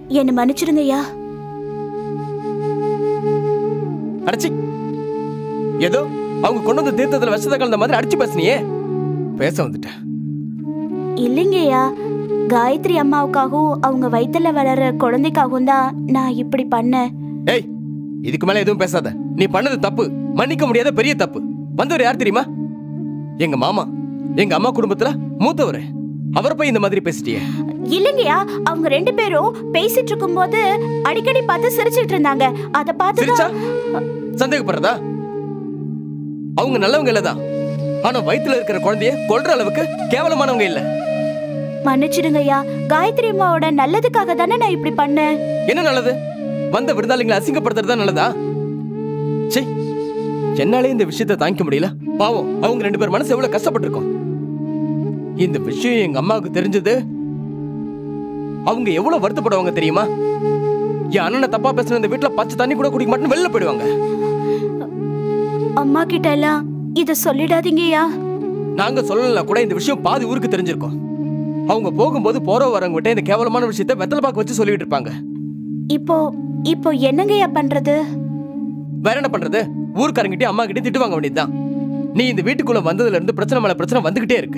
என்னை மன்னிச்சிடுங்கய்யா அடிச்சி ஏதோ அவங்க கொண்டு வந்த தீர்த்தத்துல விஷத்தை கலந்த மாதிரி அடிச்சு பேசுனியே பேச வந்துட்டேன் இல்லைங்கய்யா காயத்ரி அம்மாவுக்காகவும் அவங்க வயித்துல வளர குழந்தைக்காகவும் தான் நான் இப்படி பண்ணேன் ஏய் இதுக்கு மேல எதுவும் பேசாத நீ பண்ணது தப்பு மன்னிக்க முடியாத பெரிய தப்பு வந்தவர் யார் தெரியுமா எங்க மாமா எங்க அம்மா குடும்பத்துல மூத்தவர் அவரை போய் இந்த மாதிரி பேசிட்டியே இல்லைங்கய்யா அவங்க ரெண்டு பேரும் பேசிட்டு இருக்கும்போது அடிக்கடி பார்த்து சிரிச்சிட்டு இருந்தாங்க அத பார்த்து சிரிச்சா சந்தேகப்படுறதா அவங்க நல்லவங்க இல்லதான் ஆனா வயித்துல இருக்கிற குழந்தைய கொல்ற அளவுக்கு கேவலமானவங்க இல்ல மன்னிச்சிடுங்கய்யா காயத்ரி அம்மாவோட நல்லதுக்காக தானே நான் இப்படி பண்ணேன் என்ன நல்லது வந்த விருந்தாளிங்களை அசிங்கப்படுத்துறது நல்லதா சே என்னாலே இந்த விஷயத்தை தாங்கிக்க முடியல பாவம் அவங்க ரெண்டு பேர் மனசு எவ்வளவு கஷ்டப்பட்டிருக்கோம் இந்த விஷயம் எங்க அம்மாவுக்கு தெரிஞ்சது அவங்க எவ்வளவு வருத்தப்படுவாங்க தெரியுமா என் அண்ணனை தப்பா பேசுன இந்த வீட்டுல பச்சை தண்ணி கூட குடிக்க மாட்டேன்னு வெளில போயிடுவாங்க அம்மா கிட்ட எல்லாம் இத சொல்லிடாதீங்கய்யா நாங்க சொல்லல கூட இந்த விஷயம் பாதி ஊருக்கு தெரிஞ்சிருக்கோம் அவங்க போகும்போது போற வரவங்க இந்த கேவலமான விஷயத்த வெத்தலை பாக்கு வச்சு சொல்லிட்டு இருப்பாங்க இப்போ இப்போ என்னங்கய்யா பண்றது வேற என்ன பண்றது ஊர்க்காரங்கிட்டே அம்மா கிட்டே திட்டு வாங்க வேண்டியதுதான் நீ இந்த வீட்டுக்குள்ள வந்ததுல இருந்து பிரச்சனை மேல பிரச்சனை வந்துகிட்டே இருக்கு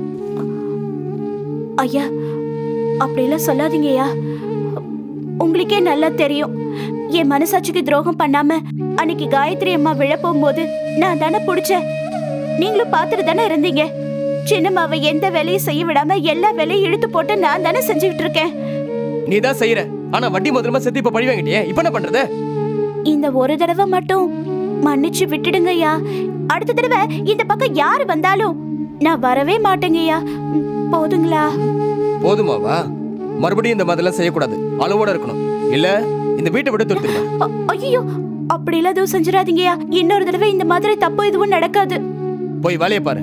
ஐயா அப்படிலாம் சொல்லாதீங்கய்யா உங்களுக்கே நல்லா தெரியும் என் மனசாட்சிக்கு துரோகம் பண்ணாம அன்னைக்கு காயத்ரி அம்மா விழ போகும்போது நான் தானே புடிச்சேன் நீங்களும் பார்த்துட்டு தானே இருந்தீங்க சின்னம்மாவை எந்த வேலையும் செய்ய விடாம எல்லா வேலையும் இழுத்து போட்டு நான் தானே செஞ்சுக்கிட்டு இருக்கேன் நீ தான் செய்யற ஆனா வட்டி முதல்ல சேர்த்து இப்ப பழி வாங்கிட்டியே இப்ப என்ன பண்றது இந்த ஒரு தடவை மட்டும் மன்னிச்சு விட்டுடுங்கய்யா அடுத்த தடவை இந்த பக்கம் யாரு வந்தாலும் நான் வரவே மாட்டேங்கய்யா ம், போதுங்களா போதுமாவா மறுபடியும் இந்த மாதிரிலாம் செய்யக்கூடாது அளவோட இருக்கணும் இல்ல இந்த வீட்டை விட்டு துரத்துருவேன் ஐயோ அப்படிலாம் எதுவும் செஞ்சிடாதீங்கய்யா இன்னொரு தடவை இந்த மாதிரி தப்பு எதுவும் நடக்காது போய் வேலையை பாரு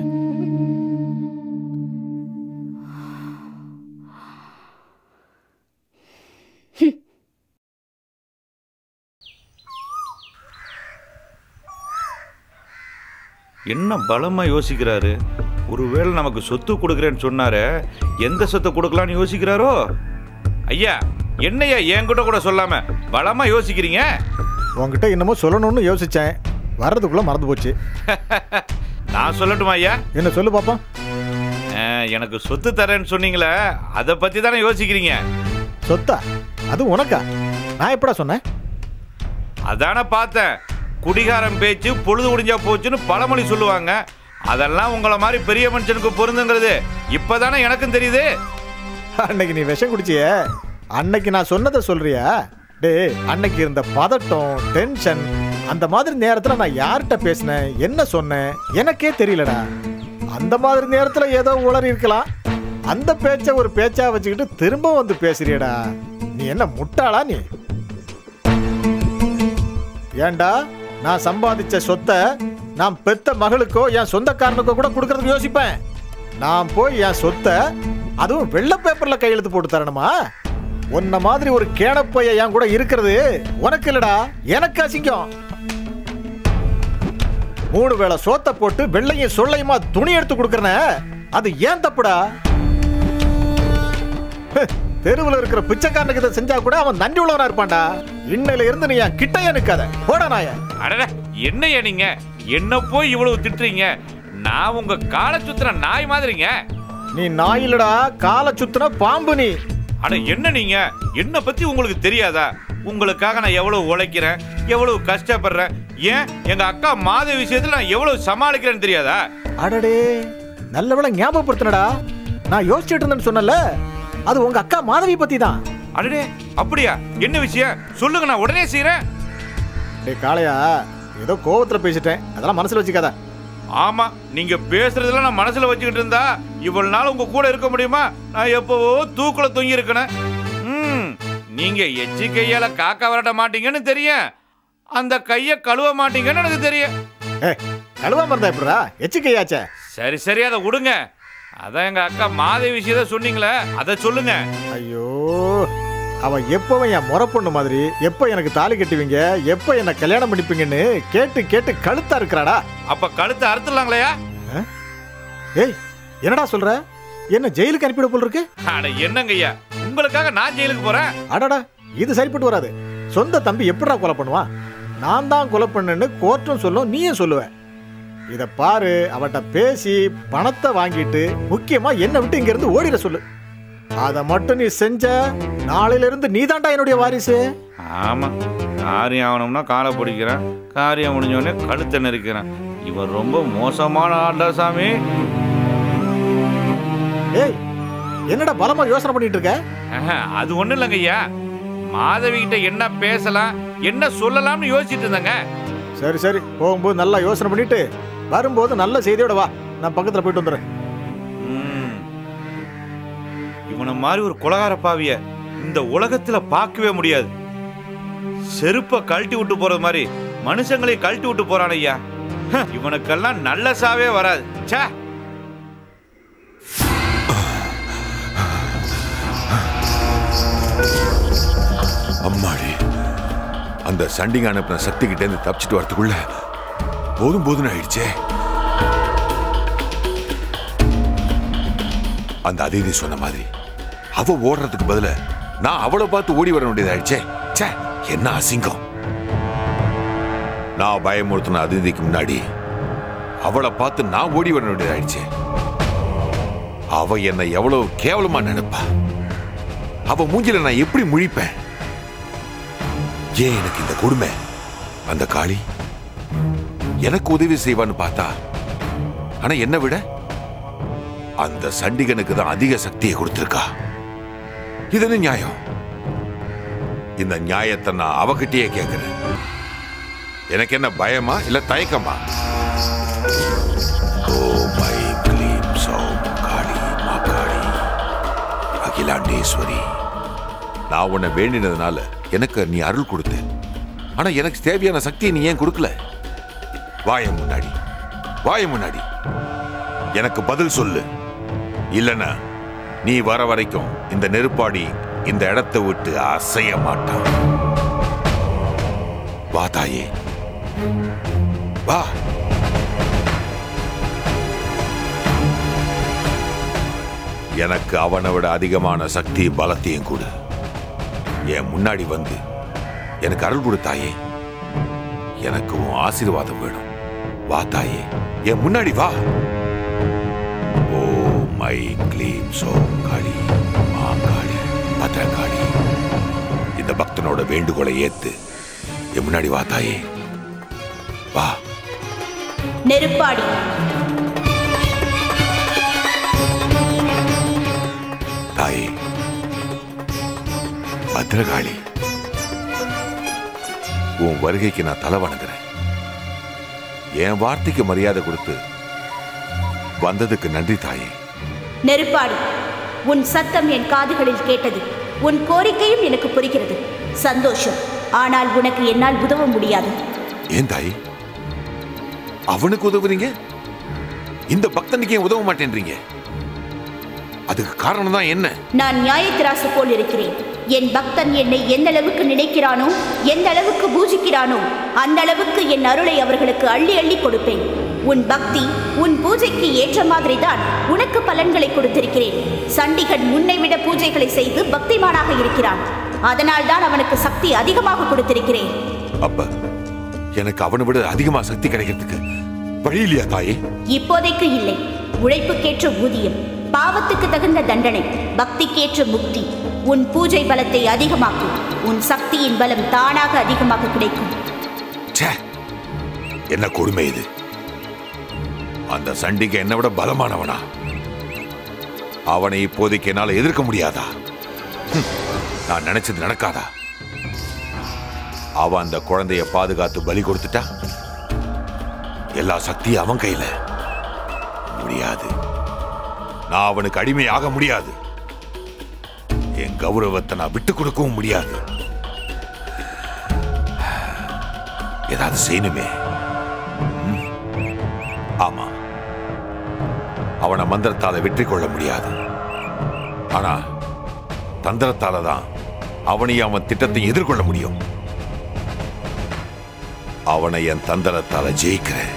என்ன பலமா யோசிக்கிறாரு ஒருவேளை நமக்கு சொத்து கொடுக்குறேன்னு சொன்னாரு எந்த சொத்தை கொடுக்கலான்னு யோசிக்கிறாரோ ஐயா என்னையா என்கிட்ட கூட சொல்லாம பலமா யோசிக்கிறீங்க உன்கிட்ட என்னமோ சொல்லணும்னு யோசிச்சேன் வர்றதுக்குள்ள மறந்து போச்சு நான் சொல்லட்டுமா ஐயா என்ன சொல்லு பாப்போம் அஹ், எனக்கு சொத்து தரேன்னு சொன்னீங்களே அதை பத்தி தானே யோசிக்கிறீங்க சொத்தா அது உனக்கா நான் எப்படா சொன்னேன் அதானே பார்த்தேன் குடிகாரம் பேச்சு பொழுது முடிஞ்சா போச்சுன்னு பழமொழி சொல்லுவாங்க அதெல்லாம் உங்களை மாதிரி பெரிய மனுஷனுக்கு பொருந்துங்கிறது இப்பதானே எனக்கும் தெரியுது அன்னைக்கு நீ விஷம் குடிச்சியே அன்னைக்கு நான் சொன்னதை சொல்றியா டேய் அன்னைக்கு இருந்த பதட்டம் டென்ஷன் அந்த மாதிரி நேரத்துல நான் யார்கிட்ட பேசினேன் என்ன சொன்னேன் எனக்கே தெரியலடா அந்த மாதிரி நேரத்துல ஏதோ உளறி இருக்கலாம் அந்த பேச்ச ஒரு பேச்சா வச்சுக்கிட்டு திரும்ப வந்து பேசுறியடா நீ என்ன முட்டாளா நீ ஏன்டா நான் சம்பாதிச்ச சொத்தை நான் பெத்த மகளுக்கோ என் சொந்தக்காரனுக்கோ கூட கொடுக்கறதுக்கு யோசிப்பேன் நான் போய் என் சொத்தை அதுவும் வெள்ளை பேப்பர்ல கையெழுத்து போட்டு தரணுமா உன்ன மாதிரி ஒரு கேனப்பைய என் கூட இருக்கிறது உனக்கு இல்லடா எனக்கு அசிங்கம் மூணு வேளை சோத்தை போட்டு வெள்ளையும் சொல்லையுமா துணி எடுத்து கொடுக்கறனே அது ஏன் தப்புடா தெருவில் இருக்கிற பிச்சைக்காரனுக்கு இதை செஞ்சா கூட அவன் நன்றி உள்ளவனா இருப்பான்டா இன்னையில இருந்து நீ என் கிட்டையே நிக்காத போடா நாய அடட என்னையா நீங்க என்ன போய் இவ்வளவு திட்டுறீங்க நான் உங்க காலை சுத்துற நாய் மாதிரிங்க நீ நாய் இல்லடா காலை சுத்துன பாம்பு நீ அட என்ன நீங்க என்ன பத்தி உங்களுக்கு தெரியாதா உங்களுக்காக நான் எவ்வளவு உழைக்கிறேன் எவ்வளவு கஷ்டப்படுறேன் ஏன் எங்க அக்கா மாத விஷயத்துல நான் எவ்வளவு சமாளிக்கிறேன்னு தெரியாதா அடடே நல்லவேளை ஞாபகப்படுத்தினடா நான் யோசிச்சுட்டு இருந்தேன்னு சொன்னல அது உங்க அக்கா மாதவி பத்தி தான் அடடே அப்படியா என்ன விஷயம் சொல்லுங்க நான் உடனே செய்யறேன் டேய் காளையா ஏதோ கோவத்துல பேசிட்டேன் அதெல்லாம் மனசுல வச்சுக்காத ஆமா நீங்க பேசுறதெல்லாம் நான் மனசுல வச்சுக்கிட்டு இருந்தா இவ்வளவு நாள் உங்க கூட இருக்க முடியுமா நான் எப்பவோ தூக்குல தொங்கி இருக்கணும் ம் நீங்க எச்சி கையால காக்கா விரட்ட மாட்டீங்கன்னு தெரியும் அந்த கைய கழுவ மாட்டீங்கன்னு எனக்கு தெரியும் ஏ கழுவாம இருந்தா எப்படிடா எச்சிக்கையாச்சே சரி சரி அதை விடுங்க அதான் எங்க அக்கா மாதவி விஷயத்த சொன்னீங்களே அதை சொல்லுங்க ஐயோ அவ எப்பவும் என் முறை பொண்ணு மாதிரி எப்போ எனக்கு தாலி கட்டுவீங்க எப்போ என்ன கல்யாணம் பண்ணிப்பீங்கன்னு கேட்டு கேட்டு கழுத்தா இருக்கிறாடா அப்ப கழுத்தை அறுத்துடலாங்களையா ஏய் என்னடா சொல்ற என்ன ஜெயிலுக்கு அனுப்பிட போல் இருக்கு அட என்னங்கய்யா உங்களுக்காக நான் ஜெயிலுக்கு போறேன் அடடா இது சரிப்பட்டு வராது சொந்த தம்பி எப்படிடா கொலை பண்ணுவான் நான் தான் கொலை பண்ணேன்னு கோர்ட்டும் சொல்லும் நீயும் சொல்லுவ இத பாரு அவட்ட பேசி பணத்தை வாங்கிட்டு முக்கியமா என்னை விட்டு இங்க இருந்து ஓடிட சொல்லு அதை மட்டும் நீ செஞ்ச நாளையில இருந்து நீ என்னுடைய வாரிசு ஆமா காரியம் ஆகணும்னா காலை பிடிக்கிறேன் காரியம் முடிஞ்சோடனே கழுத்தை நெரிக்கிறேன் இவன் ரொம்ப மோசமான ஆண்டா சாமி ஏய் என்னடா பலமா யோசனை பண்ணிட்டு இருக்க ஆஹா, அது ஒண்ணும் இல்லைங்க ஐயா மாதவி கிட்ட என்ன பேசலாம் என்ன சொல்லலாம்னு யோசிச்சுட்டு இருந்தேங்க சரி சரி போகும்போது நல்லா யோசனை பண்ணிட்டு வரும்போது நல்ல செய்தியோட வா நான் பக்கத்துல போயிட்டு வந்துடுறேன் ம். இவனை மாதிரி ஒரு குலகார பாவிய இந்த உலகத்துல பார்க்கவே முடியாது செருப்ப கழட்டி விட்டு போறது மாதிரி மனுஷங்களை கழட்டி விட்டு போறான் ஐயா ஹ, இவனுக்கெல்லாம் நல்ல சாவே வராது ச்சே அம்மாடி அந்த சண்டிங்க அனுப்பின சக்தி கிட்ட இருந்து தப்பிச்சிட்டு வரதுக்குள்ள போதும் போதும் ஆயிடுச்சே அந்த அதிதி சொன்ன மாதிரி அவ ஓடுறதுக்கு பதிலா நான் அவளை பார்த்து ஓடி வர வேண்டியதாயிடுச்சே ச்சே என்ன அசிங்கம் நான் பயமுறுத்தின அதிதிக்கு முன்னாடி அவளை பார்த்து நான் ஓடி வர வேண்டியதாயிடுச்சே அவ என்னை எவ்வளவு கேவலமா நினைப்பா அவ மூஞ்சில நான் எப்படி முழிப்பேன் ஏன் எனக்கு இந்த கொடுமை அந்த காளி எனக்கு உதவி செய்வான்னு பார்த்தா ஆனா என்னை விட அந்த சண்டிகனுக்கு தான் அதிக சக்தியை கொடுத்திருக்கா இது என்ன நியாயம் இந்த நியாயத்தை நான் அவகிட்டயே கேட்கிறேன் எனக்கு என்ன பயமா இல்ல தயக்கமா ஓம் ஐம் க்ளீம் சௌம் காளி மா காளி அகிலாண்டேஸ்வரி நான் உன்னை வேண்டினதுனால எனக்கு நீ அருள் கொடுத்த ஆனா எனக்கு தேவையான சக்தியை நீ ஏன் கொடுக்கல வாய முன்னாடி வாய முன்னாடி எனக்கு பதில் சொல்லு இல்லனா நீ வர வரைக்கும் இந்த நெருப்பாடி இந்த இடத்தை விட்டு அசைய மாட்டான் வா தாயே வா எனக்கு அவனை விட அதிகமான சக்தி பலத்தையும் கொடு என் முன்னாடி வந்து எனக்கு அருள் கொடுத்தாயே எனக்கு உன் ஆசீர்வாதம் வேணும் வா தாயே என் முன்னாடி வா ஓ மை க்ளீம் சோம் காளி மா காளி பத்ரகாளி இந்த பக்தனோட வேண்டுகோளை ஏத்து என் முன்னாடி வா தாயே வா நெருப்பாடி தாயே பத்ரகாளி உன் வருகைக்கு நான் தலை வணங்குறேன் என் வார்த்தைக்கு மரியாதை கொடுத்து வந்ததுக்கு நன்றி தாயே நெருப்பாடி உன் சத்தம் என் காதுகளில் கேட்டது உன் கோரிக்கையும் எனக்கு புரிகிறது சந்தோஷம் ஆனால் உனக்கு என்னால் உதவ முடியாது ஏன் தாயே அவனுக்கு உதவுறீங்க இந்த பக்தனுக்கு ஏன் உதவ மாட்டேன்றீங்க அதுக்கு காரணம் தான் என்ன நான் நியாயத்திராசு போல் இருக்கிறேன் என் பக்தன் என்னை எந்த அளவுக்கு நினைக்கிறானோ எந்த அளவுக்கு பூஜிக்கிறானோ அந்த அளவுக்கு என் அருளை அவர்களுக்கு அள்ளி அள்ளி கொடுப்பேன் உன் பக்தி உன் பூஜைக்கு ஏற்ற மாதிரி தான் உனக்கு பலன்களை கொடுத்திருக்கிறேன் சண்டிகன் முன்னை விட பூஜைகளை செய்து பக்திமானாக இருக்கிறான் அதனால் தான் அவனுக்கு சக்தி அதிகமாக கொடுத்திருக்கிறேன் அப்ப எனக்கு அவனை விட அதிகமா சக்தி கிடைக்கிறதுக்கு வழி இல்லையா தாயே இப்போதைக்கு இல்லை உழைப்புக்கேற்ற ஊதியம் பாவத்துக்கு தகுந்த தண்டனை பக்திக்கேற்ற முக்தி உன் பூஜை பலத்தை அதிகமாக்கு உன் சக்தியின் பலம் தானாக அதிகமாக கிடைக்கும் ச்சே என்ன கொடுமை இது அந்த சண்டிகை என்னை விட பலமானவனா அவனை இப்போதைக்கு என்னால எதிர்க்க முடியாதா ஹம், நான் நினைச்சது நடக்காதா அவன் அந்த குழந்தைய பாதுகாத்து பலி கொடுத்துட்டா எல்லா சக்தியும் அவன் கையில முடியாது நான் அவனுக்கு அடிமையாக முடியாது என் கௌரவத்தை நான் விட்டு கொடுக்கவும் முடியாது ஏதாவது செய்யணுமே ம்? ஆமா அவனை மந்திரத்தால வெற்றி கொள்ள முடியாது ஆனா தந்திரத்தால தான் அவனையும் அவன் திட்டத்தையும் எதிர்கொள்ள முடியும் அவனை என் தந்திரத்தால ஜெயிக்கிறேன்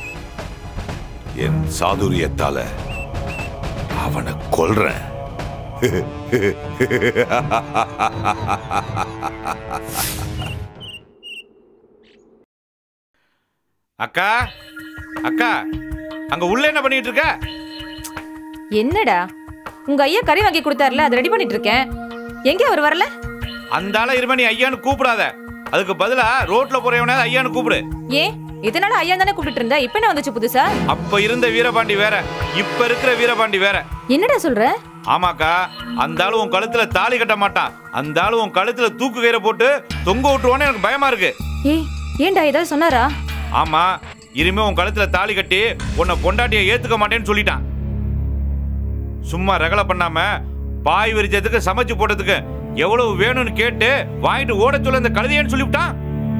என் சாதுரியத்தால அவனை கொல்றேன் அக்கா அக்கா அங்க உள்ள என்ன பண்ணிட்டு இருக்க என்னடா உங்க ஐயா கறி வாங்கி கொடுத்தாருல அதை ரெடி பண்ணிட்டு இருக்கேன் எங்க அவர் வரல அந்த ஆள இருமே நீ ஐயான்னு கூப்பிடாத அதுக்கு பதிலா ரோட்ல போறவனே ஐயான்னு கூப்பிடு ஏன் இதனால ஐயா தானே கூப்பிட்டு இருந்தா இப்ப என்ன வந்துச்சு புதுசா அப்ப இருந்த வீரபாண்டி வேற இப்ப இருக்கிற வீரபாண்டி வேற என்னடா சொல்ற ஆமாக்கா அந்த ஆளு உன் கழுத்துல தாலி கட்ட மாட்டான் அந்த ஆளு உன் கழுத்துல தூக்கு கயிறை போட்டு தொங்க விட்டுருவான்னு எனக்கு பயமா இருக்கு ஏய் ஏன்டா ஏதாவது சொன்னாரா ஆமா இனிமே உன் கழுத்துல தாலி கட்டி உன்னை பொண்டாட்டிய ஏத்துக்க மாட்டேன்னு சொல்லிட்டான் சும்மா ரகலை பண்ணாம பாய் விரிச்சதுக்கு சமைச்சு போட்டதுக்கு எவ்வளவு வேணும்னு கேட்டு வாங்கிட்டு ஓட சொல்ல இந்த கழுதையன்னு சொல்லிவிட்டான்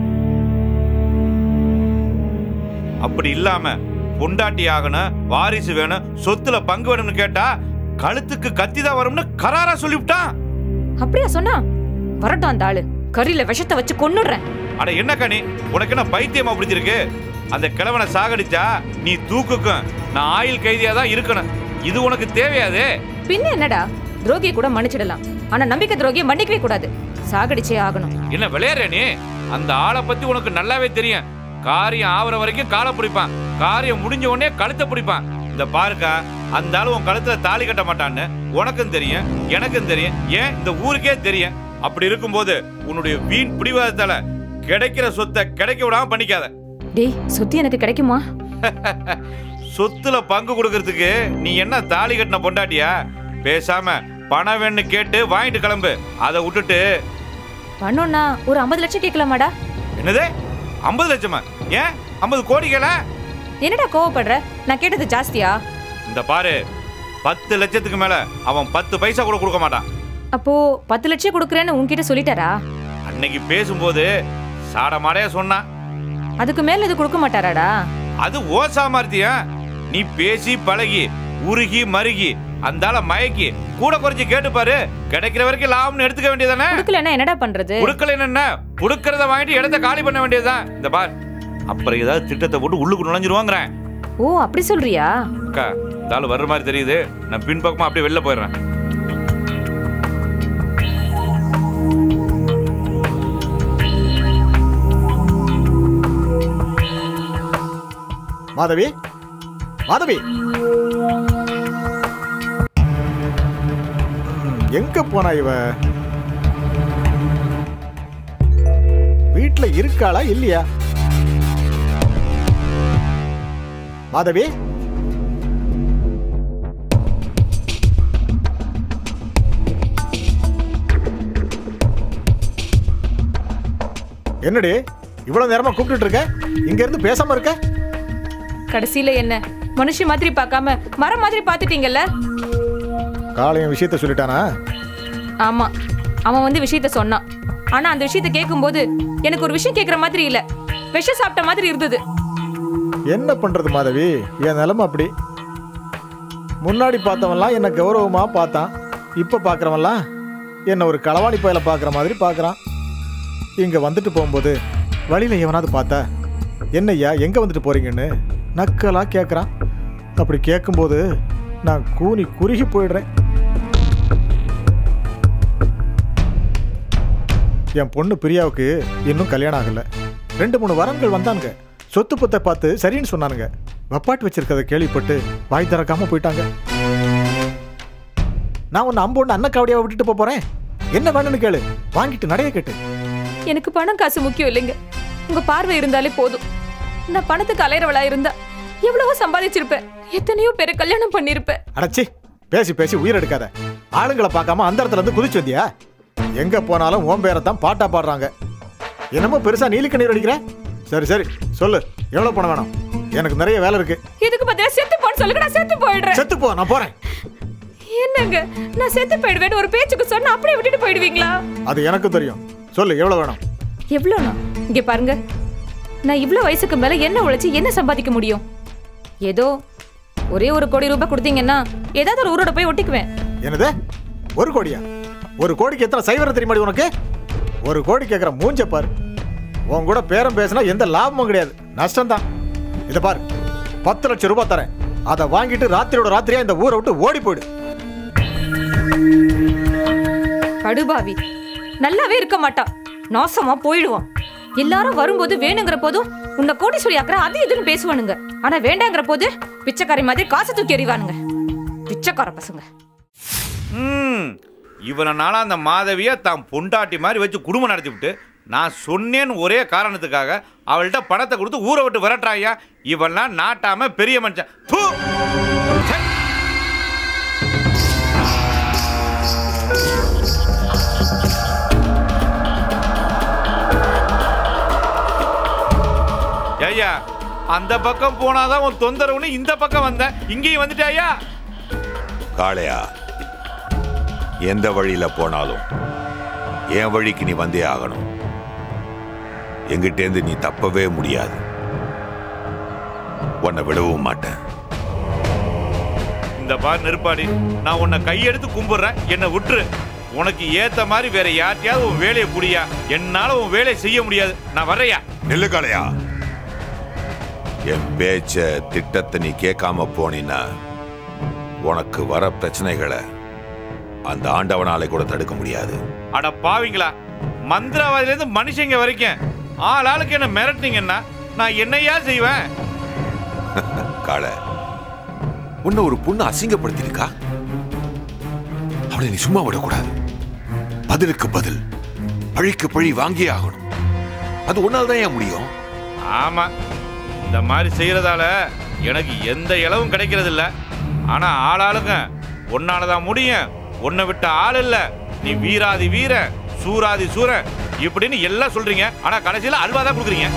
அப்படி இல்லாம பொண்டாட்டி ஆகணும் வாரிசு வேணும் சொத்துல பங்கு வேணும்னு கேட்டா கழுத்துக்கு கத்தி தான் வரும்னு கராரா சொல்லிவிட்டான் அப்படியா சொன்னா வரட்டும் அந்த ஆளு கறியில விஷத்தை வச்சு கொன்னுடுறேன் அட என்ன கனி உனக்கு என்ன பைத்தியமா பிடிச்சிருக்கு அந்த கிழவனை சாகடிச்சா நீ தூக்குக்கும் நான் ஆயுள் கைதியா தான் இருக்கணும் இது உனக்கு தேவையாது பின்ன என்னடா துரோகியை கூட மன்னிச்சிடலாம் ஆனா நம்பிக்கை துரோகியை மன்னிக்கவே கூடாது சாகடிச்சே ஆகணும் என்ன விளையாடுற நீ அந்த ஆளை பத்தி உனக்கு நல்லாவே தெரியும் காரியம் ஆவற வரைக்கும் காலை பிடிப்பான் காரியம் முடிஞ்ச உடனே கழுத்தை பிடிப்பான் இந்த பாருக்கா அந்த ஆளு உன் கழுத்துல தாலி கட்ட மாட்டான்னு உனக்கும் தெரியும் எனக்கும் தெரியும் ஏன் இந்த ஊருக்கே தெரியும் அப்படி இருக்கும்போது உன்னுடைய வீண் பிடிவாதத்தால கிடைக்கிற சொத்தை கிடைக்க விடாம பண்ணிக்காத டேய் சொத்து எனக்கு கிடைக்குமா சொத்துல பங்கு கொடுக்கறதுக்கு நீ என்ன தாலி கட்டின பொண்டாட்டியா பேசாம பணம் வேணும்னு கேட்டு வாங்கிட்டு கிளம்பு அதை விட்டுட்டு பண்ணோம்னா ஒரு ஐம்பது லட்சம் கேட்கலாமாடா என்னது ஐம்பது லட்சமா ஏன் ஐம்பது கோடி கேள என்னடா கோவப்படுற நான் கேட்டது ஜாஸ்தியா இந்த பாரு பத்து லட்சத்துக்கு மேல அவன் பத்து பைசா கூட கொடுக்க மாட்டான் அப்போ பத்து லட்சம் கொடுக்குறேன்னு உன்கிட்ட சொல்லிட்டாரா அன்னைக்கு பேசும்போது சாட மாடையா சொன்னான் அதுக்கு மேல இது கொடுக்க மாட்டாராடா அது ஓ சாமர்த்தியா நீ பேசி பழகி உருகி மருகி அந்தால மயக்கி கூட குறைஞ்சு கேட்டு பாரு கிடைக்கிற வரைக்கும் லாபம்னு எடுத்துக்க வேண்டியதானே கொடுக்கலன்னா என்னடா பண்றது கொடுக்கல என்ன கொடுக்கறத வாங்கிட்டு இடத்த காலி பண்ண வேண்டியதுதான் இந்த பார் அப்புறம் ஏதாவது திட்டத்தை போட்டு உள்ளுக்கு நுழைஞ்சிருவாங்கிறேன் ஓ அப்படி சொல்றியா அக்கா இந்த ஆளு வர்ற மாதிரி தெரியுது நான் பின்பக்கமா அப்படியே வெளில போயிடுறேன் மாதவி மாதவி எங்க போனா இவ வீட்ல இருக்காளா இல்லையா மாதவி என்னடி இவ்வளவு நேரமா கூப்பிட்டுட்டு இருக்க இங்க இருந்து பேசாம இருக்க கடைசியில என்ன மனுஷ மாதிரி பார்க்காம மரம் மாதிரி பார்த்துட்டீங்கல்ல காளையன் விஷயத்த சொல்லிட்டானா ஆமா அவன் வந்து விஷயத்த சொன்னான் ஆனா அந்த விஷயத்த கேட்கும்போது எனக்கு ஒரு விஷயம் கேட்குற மாதிரி இல்ல விஷம் சாப்பிட்ட மாதிரி இருந்தது என்ன பண்றது மாதவி என் நிலைமை அப்படி முன்னாடி பார்த்தவன்லாம் என்ன கௌரவமா பார்த்தான் இப்ப பார்க்கறவன்லாம் என்ன ஒரு களவாணி பயல பார்க்குற மாதிரி பார்க்கறான் இங்க வந்துட்டு போகும்போது வழியில எவனாவது பார்த்தா என்னய்யா எங்க வந்துட்டு போறீங்கன்னு நக்கலா கேட்குறான் அப்படி கேட்கும்போது நான் கூனி குறுகி போயிடுறேன் என் பொண்ணு பிரியாவுக்கு இன்னும் கல்யாணம் ஆகல ரெண்டு மூணு வரன்கள் வந்தானுங்க சொத்து பத்தை பார்த்து சரின்னு சொன்னானுங்க வப்பாட்டு வச்சிருக்கத கேள்விப்பட்டு வாய் திறக்காம போயிட்டாங்க நான் உன்னை அம்பு ஒன்று அன்னக்காவடியாவை விட்டுட்டு போப் போறேன் என்ன வேணும்னு கேளு வாங்கிட்டு நடைய கேட்டு எனக்கு பணம் காசு முக்கியம் இல்லைங்க உங்க பார்வை இருந்தாலே போதும் நான் பணத்துக்கு அலையறவளா இருந்தா எவ்வளவோ சம்பாதிச்சிருப்பேன் எத்தனையோ பேரை கல்யாணம் பண்ணிருப்பேன் அடச்சி பேசி பேசி உயிர் எடுக்காத ஆளுங்களை பார்க்காம அந்த இடத்துல இருந்து குதிச்சு வந்தியா எங்க போனாலும் ஓம் பேரை தான் பாட்டா பாடுறாங்க என்னமோ பெருசா நீலிக்க நீர் அடிக்கிற சரி சரி சொல்லு எவ்வளவு பணம் வேணும் எனக்கு நிறைய வேலை இருக்கு இதுக்கு பதிலா செத்து போன்னு சொல்லுங்க நான் செத்து போயிடுறேன் செத்து போ நான் போறேன் என்னங்க நான் செத்து போயிடுவேன் ஒரு பேச்சுக்கு சொன்னா அப்படியே விட்டுட்டு போயிடுவீங்களா அது எனக்கு தெரியும் சொல்லு எவ்வளவு வேணும் எவ்வளோண்ணா இங்க பாருங்க நான் இவ்வளோ வயசுக்கு மேல என்ன உழைச்சு என்ன சம்பாதிக்க முடியும் ஏதோ ஒரே ஒரு கோடி ரூபாய் கொடுத்தீங்கன்னா ஏதாவது ஒரு ஊரோட போய் ஒட்டிக்குவேன் என்னது ஒரு கோடியா ஒரு கோடிக்கு எத்தனை சைவரம் தெரியுமாடி உனக்கு ஒரு கோடி கேட்குற மூஞ்ச பாரு உன் கூட பேரம் பேசினா எந்த லாபமும் கிடையாது நஷ்டம்தான் இதை பாரு பத்து லட்சம் ரூபாய் தரேன் அதை வாங்கிட்டு ராத்திரியோட ராத்திரியா இந்த ஊரை விட்டு ஓடி போயிடு படுபாவி நல்லாவே இருக்க மாட்டான் நாசமா போயிடுவான் எல்லாரும் வரும்போது வேணுங்கிற போதும் உன்னை கோடீஸ்வரி ஆக்குற அது இதுன்னு பேசுவானுங்க ஆனா வேண்டாங்கிற போது பிச்சைக்காரி மாதிரி காசு தூக்கி எறிவானுங்க பிச்சைக்கார பசங்க ம் இவனை நாளா அந்த மாதவியை தான் பொண்டாட்டி மாதிரி வச்சு குடும்பம் நடத்திவிட்டு நான் சொன்னேன்னு ஒரே காரணத்துக்காக அவள்கிட்ட பணத்தை கொடுத்து ஊரை விட்டு விரட்டுறாயா இவன்லாம் நாட்டாம பெரிய மனுஷன் தூ! ச்சே! ஐயா அந்த பக்கம் போனாதான் உன் தொந்தரவுன்னு இந்த பக்கம் வந்தேன் இங்கேயும் வந்துட்டாயா காளையா எந்த வழியில போனாலும் என் வழிக்கு நீ வந்தே ஆகணும் எங்கிட்டேந்து நீ தப்பவே முடியாது உன்னை விடவும் மாட்டேன் இந்த பார் நெருப்பாடி நான் உன்னை கையெடுத்து கும்பிடுறேன் என்னை விட்டுரு உனக்கு ஏத்த மாதிரி வேற யார்ட்டையாவது உன் வேலையை புடியா என்னால உன் வேலையை செய்ய முடியாது நான் வர்றையா நெல்லு காளையா என் பேச்ச திட்டத்தை நீ கேட்காம போனீன்னா உனக்கு வர பிரச்சனைகளை அந்த ஆண்டவனாலே கூட தடுக்க முடியாது அட பாவிங்களா மந்திரவாதிலேருந்து மனுஷங்க வரைக்கும் ஆள் ஆளுக்கு என்ன மிரட்டினீங்கன்னா நான் என்னையா செய்வேன் காளை உன்னை ஒரு பொண்ணு அசிங்கப்படுத்திருக்கா அவளை நீ சும்மா விடக்கூடாது பதிலுக்கு பதில் பழிக்கு பழி வாங்கியே ஆகணும் அது உன்னால தான் ஏன் முடியும் ஆமா இந்த மாதிரி செய்யறதால எனக்கு எந்த இளவும் கிடைக்கிறது இல்ல ஆனா ஆளாளுங்க உன்னாலதான் முடியும் உன்னை விட்ட ஆள் இல்ல நீ வீராதி வீர சூராதி சூரன் இப்படின்னு எல்லாம் சொல்றீங்க ஆனா கடைசியில அல்வா தான் கொடுக்குறீங்க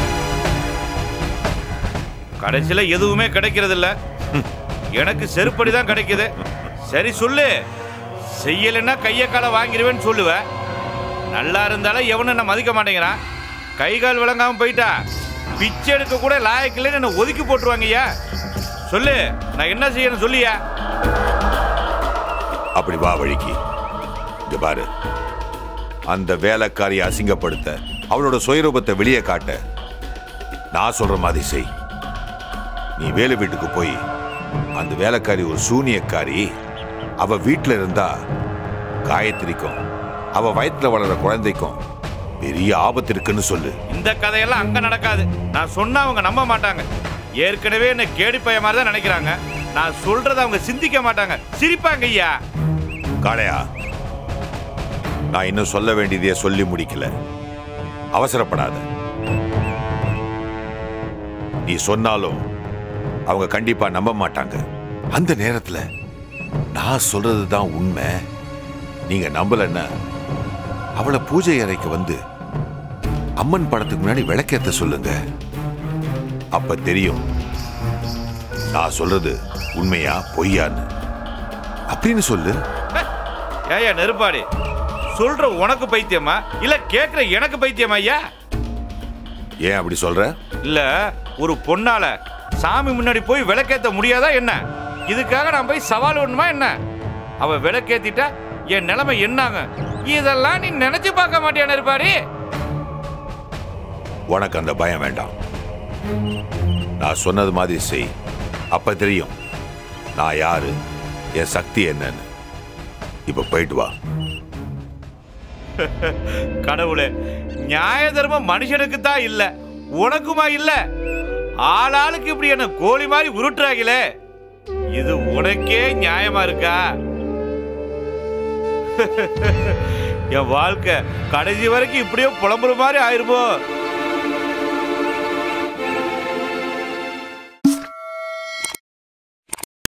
கடைசியில எதுவுமே கிடைக்கிறது இல்ல எனக்கு செருப்படி தான் கிடைக்குது சரி சொல்லு செய்யலைன்னா கைய காலை வாங்கிடுவேன்னு சொல்லுவ நல்லா இருந்தாலும் எவனும் என்ன மதிக்க மாட்டேங்கிறான் கை கால் விளங்காம போயிட்டா பிச்சை எடுக்க கூட லாயக்கில்லைன்னு என்ன ஒதுக்கி போட்டுருவாங்க ஐயா சொல்லு நான் என்ன செய்யணும் சொல்லியா அப்படி வா வழிக்கு இங்க பாரு அந்த வேலைக்காரியை அசிங்கப்படுத்த அவளோட சுயரூபத்தை வெளியே காட்ட நான் சொல்ற மாதிரி செய் நீ வேலை வீட்டுக்கு போய் அந்த வேலைக்காரி ஒரு சூனியக்காரி அவ வீட்டுல இருந்தா காயத்ரிக்கும் அவ வயித்துல வளர்ற குழந்தைக்கும் பெரிய ஆபத்து இருக்குன்னு சொல்லு இந்த கதையெல்லாம் அங்க நடக்காது நான் சொன்னா அவங்க நம்ப மாட்டாங்க ஏற்கனவே என்ன கேடி பைய மாதிரி தான் நினைக்கிறாங்க நான் சொல்றதை அவங்க சிந்திக்க மாட்டாங்க சிரிப்பாங்க ஐயா காளையா நான் இன்னும் சொல்ல வேண்டியதையே சொல்லி முடிக்கல அவசரப்படாத நீ சொன்னாலும் அவங்க கண்டிப்பா நம்ப மாட்டாங்க அந்த நேரத்துல நான் சொல்றது தான் உண்மை நீங்க நம்பலன்னா அவளை பூஜை அறைக்கு வந்து அம்மன் படத்துக்கு முன்னாடி விளக்கேத்த சொல்லுங்க அப்ப தெரியும் நான் சொல்றது உண்மையா பொய்யான்னு அப்படின்னு சொல்லு ஏயா நெருப்பாடி சொல்ற உனக்கு பைத்தியமா இல்ல கேக்குற எனக்கு பைத்தியமா ஐயா ஏன் அப்படி சொல்ற இல்ல ஒரு பொண்ணால சாமி முன்னாடி போய் விளக்கேத்த முடியாதா என்ன இதுக்காக நான் போய் சவால் விடணுமா என்ன அவ விளக்கேத்திட்டா என் நிலைமை என்னாங்க இதெல்லாம் நீ நினைச்சு பார்க்க மாட்டியா நெருப்பாடி உனக்கு அந்த பயம் வேண்டாம் நான் சொன்னது மாதிரி செய் அப்ப தெரியும் நான் யாரு என் சக்தி என்னன்னு இப்ப போயிட்டு வா கடவுளே நியாய தர்மம் மனுஷனுக்கு தான் இல்ல உனக்குமா இல்ல ஆளாளுக்கு இப்படி என்ன கோழி மாதிரி உருட்டுறாங்களே இது உனக்கே நியாயமா இருக்கா என் வாழ்க்கை கடைசி வரைக்கும் இப்படியே புலம்புற மாதிரி ஆயிருமோ